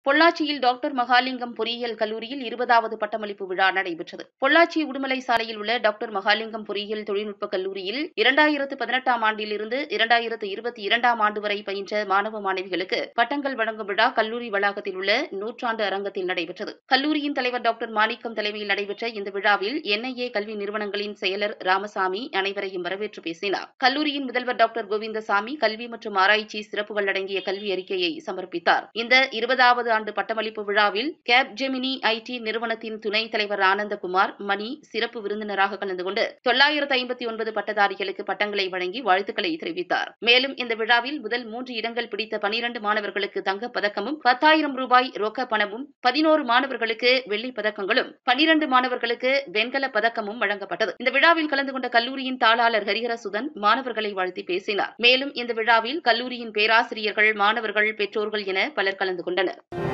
பொள்ளாச்சியில் டாக்டர் மகாலிங்கம் பொறியியல் கல்லூரியில் இருபதாவது பட்டமளிப்பு விழா நடைபெற்றது பொள்ளாச்சி உடுமலை சாலையில் உள்ள டாக்டர் மகாலிங்கம் பொறியியல் தொழில்நுட்ப கல்லூரியில் இரண்டாயிரத்து பதினெட்டாம் ஆண்டிலிருந்து இரண்டாயிரத்து இருபத்தி இரண்டாம் ஆண்டு வரை பயின்ற மாணவ மாணவிகளுக்கு பட்டங்கள் வழங்கும் விழா கல்லூரி வளாகத்தில் உள்ள நூற்றாண்டு அரங்கத்தில் நடைபெற்றது கல்லூரியின் தலைவர் டாக்டர் மாணிக்கம் தலைமையில் நடைபெற்ற இந்த விழாவில் என்ஐஏ கல்வி நிறுவனங்களின் செயலர் ராமசாமி அனைவரையும் வரவேற்று பேசினார் கல்லூரியின் முதல்வர் டாக்டர் கோவிந்தசாமி கல்வி மற்றும் ஆராய்ச்சி சிறப்புகள் அடங்கிய கல்வி அறிக்கையை சமர்ப்பித்தார் இந்த இருபதாவது ஆண்டு பட்டமளிப்பு விழாவில் கேப் ஜெமினி ஐடி நிறுவனத்தின் துணைத் தலைவர் ஆனந்தகுமார் மணி சிறப்பு விருந்தினராக கலந்து கொண்டு தொள்ளாயிரத்து ஐம்பத்தி ஒன்பது பட்டதாரிகளுக்கு பட்டங்களை வழங்கி வாழ்த்துக்களை தெரிவித்தார் மேலும் இந்த விழாவில் முதல் மூன்று இடங்கள் பிடித்த பனிரண்டு மாணவர்களுக்கு தங்கப் பதக்கமும் பத்தாயிரம் ரூபாய் ரொக்க பணமும் பதினோரு மாணவர்களுக்கு வெள்ளிப் பதக்கங்களும் பனிரண்டு மாணவர்களுக்கு வெண்கலப் பதக்கமும் வழங்கப்பட்டது இந்த விழாவில் கலந்து கொண்ட கல்லூரியின் தாளாளர் ஹரிஹரசுதன் மாணவர்களை வாழ்த்தி பேசினார் மேலும் இந்த விழாவில் கல்லூரியின் பேராசிரியர்கள் மாணவர்கள் பெற்றோர்கள் என பலர் கலந்து கொண்டனர்